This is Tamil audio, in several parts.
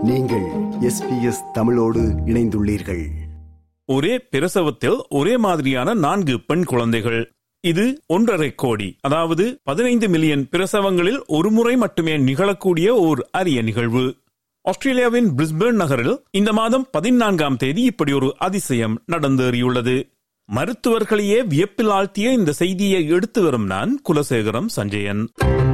நீங்கள் எஸ்பிஎஸ் தமிழோடு இணைந்துள்ளீர்கள் ஒரே பிரசவத்தில் ஒரே மாதிரியான நான்கு பெண் குழந்தைகள் இது ஒன்றரை கோடி அதாவது பதினைந்து மில்லியன் பிரசவங்களில் ஒரு முறை மட்டுமே நிகழக்கூடிய ஓர் அரிய நிகழ்வு ஆஸ்திரேலியாவின் பிரிஸ்பேர்ன் நகரில் இந்த மாதம் பதினான்காம் தேதி இப்படி ஒரு அதிசயம் நடந்தேறியுள்ளது மருத்துவர்களையே வியப்பில் ஆழ்த்திய இந்த செய்தியை எடுத்து வரும் நான் Kulasekaram Sanjayan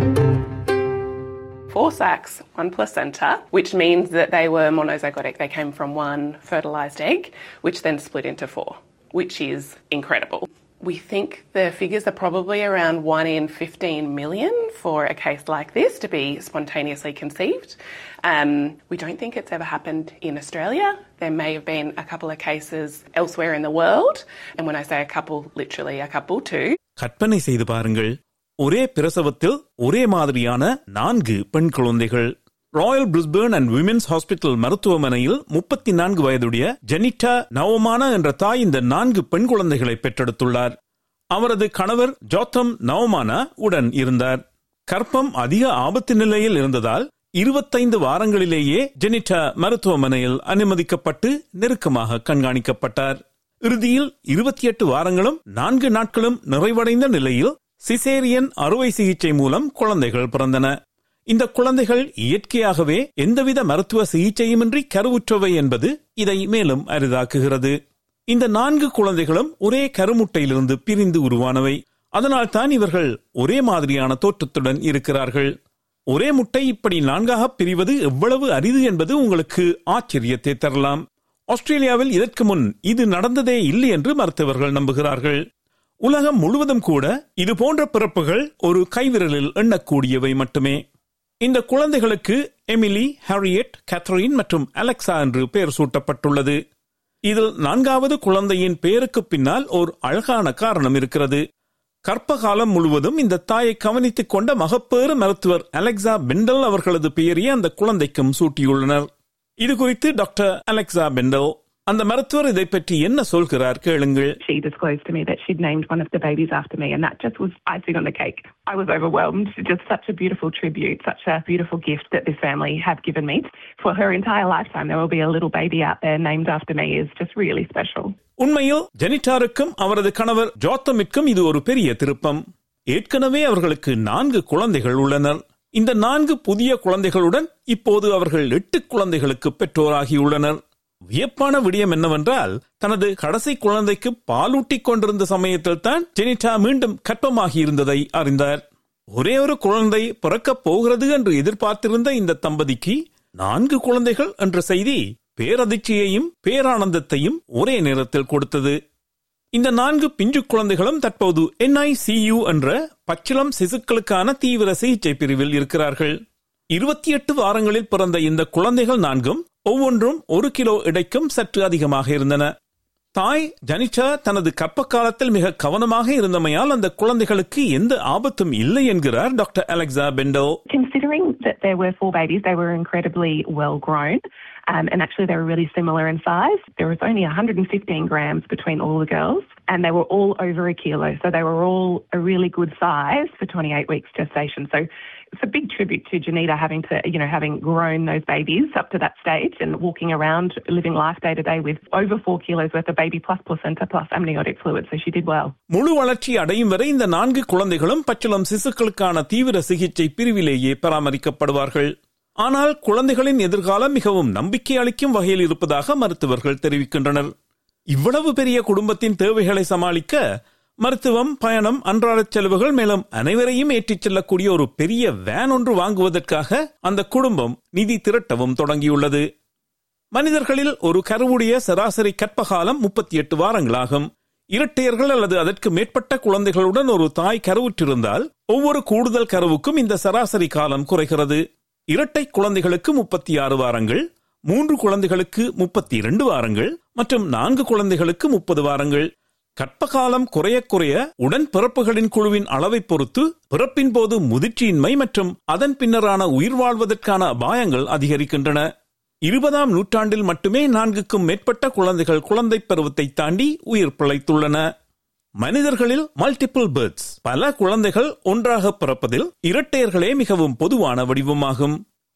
four sacs, one placenta, which means that they were monozygotic. They came from one fertilised egg, which then split into four, which is incredible. We think the figures are probably around 1 in 15 million for a case like this to be spontaneously conceived. Um, we don't think it's ever happened in Australia. There may have been a couple of cases elsewhere in the world. And when I say a couple, literally a couple too. கற்பனை செய்து பாருங்கள் ஒரே பிரசவத்தில் ஒரே மாதிரியான நான்கு பெண் குழந்தைகள் Royal Brisbane and Women's Hospital மருத்துவமனையில் முப்பத்தி நான்கு வயதுடைய ஜெனிட்டா நவமானா என்ற தாய் இந்த நான்கு பெண் குழந்தைகளை பெற்றெடுத்துள்ளார் அவரது கணவர் ஜோத்தம் நவமானா உடன் இருந்தார் கர்ப்பம் அதிக ஆபத்து நிலையில் இருந்ததால் இருபத்தைந்து வாரங்களிலேயே ஜெனிட்டா மருத்துவமனையில் அனுமதிக்கப்பட்டு நெருக்கமாக கண்காணிக்கப்பட்டார் இறுதியில் இருபத்தி எட்டு வாரங்களும் நான்கு நாட்களும் நிறைவடைந்த நிலையில் சிசேரியன் அறுவை சிகிச்சை மூலம் குழந்தைகள் பிறந்தன இந்த குழந்தைகள் இயற்கையாகவே எந்தவித மருத்துவ சிகிச்சையுமின்றி கருவுற்றவை என்பது இதை மேலும் அரிதாக்குகிறது இந்த நான்கு குழந்தைகளும் ஒரே கருமுட்டையிலிருந்து பிரிந்து உருவானவை அதனால் தான் இவர்கள் ஒரே மாதிரியான தோற்றத்துடன் இருக்கிறார்கள் ஒரே முட்டை இப்படி நான்காக பிரிவது எவ்வளவு அரிது என்பது உங்களுக்கு ஆச்சரியத்தை தரலாம் ஆஸ்திரேலியாவில் இதற்கு முன் இது நடந்ததே இல்லை என்று மருத்துவர்கள் நம்புகிறார்கள் உலகம் முழுவதும் கூட இது போன்ற பிறப்புகள் ஒரு கைவிரலில் எண்ணக்கூடியவை மட்டுமே இந்த குழந்தைகளுக்கு எமிலி ஹாரியட் கேத்ரின் மற்றும் அலெக்சா என்று பெயர் சூட்டப்பட்டுள்ளது இதில் நான்காவது குழந்தையின் பெயருக்கு பின்னால் ஒரு அழகான காரணம் இருக்கிறது கற்ப காலம் முழுவதும் இந்த தாயை கவனித்துக் கொண்ட மகப்பேறு மருத்துவர் அலெக்சா பெண்டல் அவர்களது பெயரையே அந்த குழந்தைக்கும் சூட்டியுள்ளனர் இது குறித்து டாக்டர் அலெக்சா பெண்டல் அந்த மருத்துவர் இதை பற்றி என்ன சொல்கிறார் கேளுங்கள் she disclosed to me that she'd named one of the babies after me, and that just was icing on the cake. I was overwhelmed. Just such a beautiful tribute, such a beautiful gift that this family have given me. For her entire lifetime, there will be a little baby out there named after me is just really special. உண்மையில் ஜெனிட்டாருக்கும் அவரது கணவர் ஜோத்தமிற்கும் இது ஒரு பெரிய திருப்பம் ஏற்கனவே அவர்களுக்கு நான்கு குழந்தைகள் உள்ளனர் இந்த நான்கு புதிய குழந்தைகளுடன் இப்போது அவர்கள் எட்டு குழந்தைகளுக்கு பெற்றோராகியுள்ளனர் வியப்பான விடயம் என்னவென்றால் தனது கடைசி குழந்தைக்கு பாலூட்டிக் கொண்டிருந்த சமயத்தில் தான் ஜெனிட்டா மீண்டும் கற்பமாகி இருந்ததை அறிந்தார் ஒரே ஒரு குழந்தை பிறக்கப் போகிறது என்று எதிர்பார்த்திருந்த இந்த தம்பதிக்கு நான்கு குழந்தைகள் என்ற செய்தி பேரதிர்ச்சியையும் பேரானந்தத்தையும் ஒரே நேரத்தில் கொடுத்தது இந்த நான்கு பிஞ்சு குழந்தைகளும் தற்போது என்ஐசியு என்ற பச்சிளம் சிசுக்களுக்கான தீவிர சிகிச்சை பிரிவில் இருக்கிறார்கள் இருபத்தி எட்டு வாரங்களில் பிறந்த இந்த குழந்தைகள் நான்கும் ஒவ்வொன்றும் ஒரு கிலோ எடைக்கும் சற்று அதிகமாக இருந்தன தாய் ஜனிச்சா தனது கற்ப காலத்தில் மிக கவனமாக இருந்தமையால் அந்த குழந்தைகளுக்கு எந்த ஆபத்தும் இல்லை என்கிறார் doctor Alexa Bento Considering that there were four babies, they were incredibly well grown. Um, and actually, they were really similar in size. There was only 115 grams between all the girls, and they were all over a kilo. So they were all a really good size for 28 weeks gestation. So it's a big tribute to Janita having to, you know, having grown those babies up to that stage and walking around, living life day to day with over four kilos worth of baby plus placenta plus amniotic fluid. So she did well. முழு வளர்ச்சி அடையும் வரை இந்த நான்கு குழந்தைகளும் பச்சிளம் சிசுக்களுக்கான தீவிர சிகிச்சை பிரிவிலேயே பராமரிக்கப்படுவார்கள் ஆனால் குழந்தைகளின் எதிர்காலம் மிகவும் நம்பிக்கை அளிக்கும் வகையில் இருப்பதாக மருத்துவர்கள் தெரிவிக்கின்றனர் இவ்வளவு பெரிய குடும்பத்தின் தேவைகளை சமாளிக்க மருத்துவம் பயணம் அன்றாட செலவுகள் மேலும் அனைவரையும் ஏற்றிச் செல்லக்கூடிய ஒரு பெரிய வேன் ஒன்று வாங்குவதற்காக அந்த குடும்பம் நிதி திரட்டவும் தொடங்கியுள்ளது மனிதர்களில் ஒரு கருவுடைய சராசரி கற்பகாலம் முப்பத்தி எட்டு வாரங்களாகும் இரட்டையர்கள் அல்லது அதற்கு மேற்பட்ட குழந்தைகளுடன் ஒரு தாய் கருவுற்றிருந்தால் ஒவ்வொரு கூடுதல் கருவுக்கும் இந்த சராசரி காலம் குறைகிறது இரட்டை குழந்தைகளுக்கு முப்பத்தி ஆறு வாரங்கள் மூன்று குழந்தைகளுக்கு முப்பத்தி இரண்டு வாரங்கள் மற்றும் நான்கு குழந்தைகளுக்கு முப்பது வாரங்கள் கற்பகாலம் குறைய குறைய உடன் பிறப்புகளின் குழுவின் அளவை பொறுத்து பிறப்பின் போது முதிர்ச்சியின்மை மற்றும் அதன் பின்னரான உயிர் வாழ்வதற்கான அபாயங்கள் அதிகரிக்கின்றன இருபதாம் நூற்றாண்டில் மட்டுமே நான்குக்கும் மேற்பட்ட குழந்தைகள் குழந்தை பருவத்தை தாண்டி உயிர் பிழைத்துள்ளன மனிதர்களில் மல்டிபிள் பேர்த்ஸ் பல குழந்தைகள் ஒன்றாக பிறப்பதில் இரட்டையர்களே மிகவும் பொதுவான வடிவமாகும்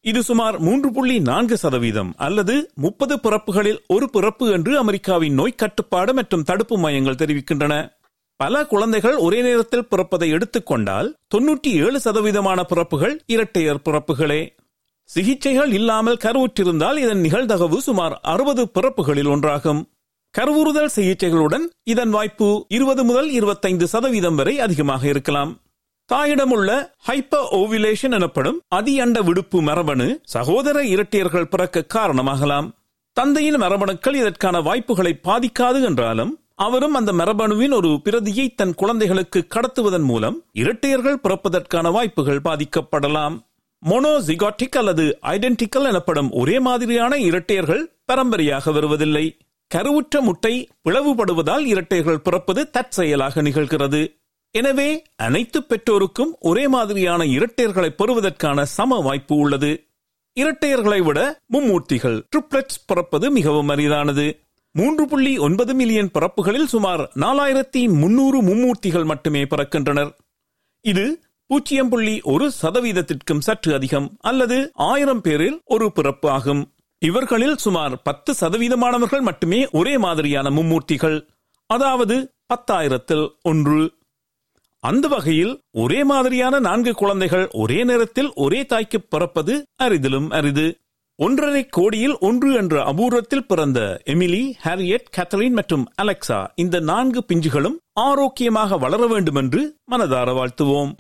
இது சுமார் மூன்று புள்ளி நான்கு சதவீதம் அல்லது முப்பது பிறப்புகளில் ஒரு பிறப்பு என்று அமெரிக்காவின் நோய் கட்டுப்பாடு மற்றும் தடுப்பு மையங்கள் தெரிவிக்கின்றன பல குழந்தைகள் ஒரே நேரத்தில் பிறப்பதை எடுத்துக்கொண்டால் தொன்னூற்றி ஏழு சதவீதமான பிறப்புகள் இரட்டையர் பிறப்புகளே சிகிச்சைகள் இல்லாமல் கருவுற்றிருந்தால் இதன் நிகழ்தகவு சுமார் அறுபது பிறப்புகளில் ஒன்றாகும் கருவுறுதல் சிகிச்சைகளுடன் இதன் வாய்ப்பு இருபது முதல் இருபத்தைந்து சதவீதம் வரை அதிகமாக இருக்கலாம் தாயிடமுள்ள ஹைப்பர் ஓவிலேஷன் எனப்படும் அதியண்ட விடுப்பு மரபணு சகோதர இரட்டையர்கள் பிறக்க காரணமாகலாம் தந்தையின் மரபணுக்கள் இதற்கான வாய்ப்புகளை பாதிக்காது என்றாலும் அவரும் அந்த மரபணுவின் ஒரு பிரதியை தன் குழந்தைகளுக்கு கடத்துவதன் மூலம் இரட்டையர்கள் பிறப்பதற்கான வாய்ப்புகள் பாதிக்கப்படலாம் மொனோசிகாட்டிக் அல்லது ஐடென்டிக்கல் எனப்படும் ஒரே மாதிரியான இரட்டையர்கள் பரம்பரையாக வருவதில்லை கருவுற்ற முட்டை பிளவுபடுவதால் இரட்டையர்கள் பிறப்பது தற்செயலாக நிகழ்கிறது எனவே அனைத்து பெற்றோருக்கும் ஒரே மாதிரியான இரட்டையர்களை பெறுவதற்கான சம வாய்ப்பு உள்ளது இரட்டையர்களை விட மும்மூர்த்திகள் ட்ரிப்ளெட்ஸ் பிறப்பது மிகவும் அரிதானது மூன்று புள்ளி ஒன்பது மில்லியன் பிறப்புகளில் சுமார் நாலாயிரத்தி முன்னூறு மும்மூர்த்திகள் மட்டுமே பிறக்கின்றனர் இது பூஜ்ஜியம் புள்ளி ஒரு சதவீதத்திற்கும் சற்று அதிகம் அல்லது ஆயிரம் பேரில் ஒரு பிறப்பு ஆகும் இவர்களில் சுமார் பத்து சதவீதமானவர்கள் மட்டுமே ஒரே மாதிரியான மும்மூர்த்திகள் அதாவது பத்தாயிரத்தில் ஒன்று அந்த வகையில் ஒரே மாதிரியான நான்கு குழந்தைகள் ஒரே நேரத்தில் ஒரே தாய்க்கு பிறப்பது அரிதிலும் அரிது ஒன்றரை கோடியில் ஒன்று என்ற அபூர்வத்தில் பிறந்த எமிலி ஹாரியட் கேத்தரின் மற்றும் அலெக்சா இந்த நான்கு பிஞ்சுகளும் ஆரோக்கியமாக வளர வேண்டும் என்று மனதார வாழ்த்துவோம்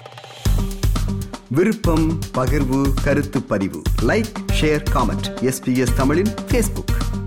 விருப்பம் பகிர்வு கருத்து பதிவு லைக் ஷேர் காமெண்ட் எஸ்பிஎஸ் தமிழின் ஃபேஸ்புக்